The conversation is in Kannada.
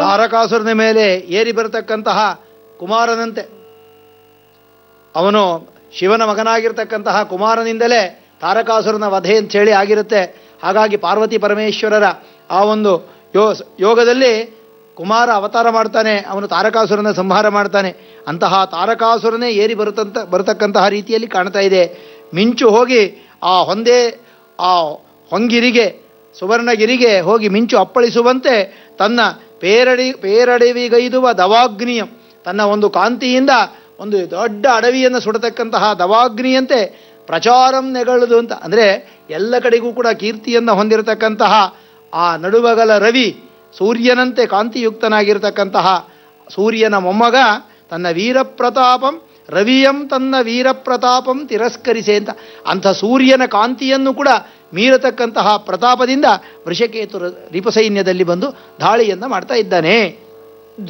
ತಾರಕಾಸುರನ ಮೇಲೆ ಏರಿ ಬರತಕ್ಕಂತಹ ಕುಮಾರನಂತೆ ಅವನು ಶಿವನ ಮಗನಾಗಿರ್ತಕ್ಕಂತಹ ಕುಮಾರನಿಂದಲೇ ತಾರಕಾಸುರನ ವಧೆ ಅಂತ ಹೇಳಿ ಆಗಿರುತ್ತೆ ಹಾಗಾಗಿ ಪಾರ್ವತಿ ಪರಮೇಶ್ವರರ ಆ ಒಂದು ಯೋ ಯೋಗದಲ್ಲಿ ಕುಮಾರ ಅವತಾರ ಮಾಡ್ತಾನೆ ಅವನು ತಾರಕಾಸುರನ ಸಂಹಾರ ಮಾಡ್ತಾನೆ ಅಂತಹ ತಾರಕಾಸುರನೇ ಏರಿ ಬರುತ್ತಂತ ಬರತಕ್ಕಂತಹ ರೀತಿಯಲ್ಲಿ ಕಾಣ್ತಾ ಇದೆ ಮಿಂಚು ಹೋಗಿ ಆ ಹೊಂದೆ ಆ ಹೊಂಗಿರಿಗೆ ಸುವರ್ಣಗಿರಿಗೆ ಹೋಗಿ ಮಿಂಚು ಅಪ್ಪಳಿಸುವಂತೆ ತನ್ನ ಪೇರಡಿ ಪೇರಡವಿಗೈದುವ ದವಾಗ್ನಿಯಂ ತನ್ನ ಒಂದು ಕಾಂತಿಯಿಂದ ಒಂದು ದೊಡ್ಡ ಅಡವಿಯನ್ನು ಸುಡತಕ್ಕಂತಹ ದವಾಗ್ನಿಯಂತೆ ಪ್ರಚಾರಂ ನೆಗಳುದು ಅಂತ ಅಂದರೆ ಎಲ್ಲ ಕಡೆಗೂ ಕೂಡ ಕೀರ್ತಿಯನ್ನು ಹೊಂದಿರತಕ್ಕಂತಹ ಆ ನಡುವಗಲ ರವಿ ಸೂರ್ಯನಂತೆ ಕಾಂತಿಯುಕ್ತನಾಗಿರ್ತಕ್ಕಂತಹ ಸೂರ್ಯನ ಮೊಮ್ಮಗ ತನ್ನ ವೀರಪ್ರತಾಪಂ ರವಿಯಂ ತನ್ನ ವೀರಪ್ರತಾಪಂ ತಿರಸ್ಕರಿಸೆ ಅಂತ ಅಂಥ ಸೂರ್ಯನ ಕಾಂತಿಯನ್ನು ಕೂಡ ಮೀರತಕ್ಕಂತಹ ಪ್ರತಾಪದಿಂದ ವೃಷಕೇತು ರಿಪುಸೈನ್ಯದಲ್ಲಿ ಬಂದು ದಾಳಿಯನ್ನು ಮಾಡ್ತಾ ಇದ್ದಾನೆ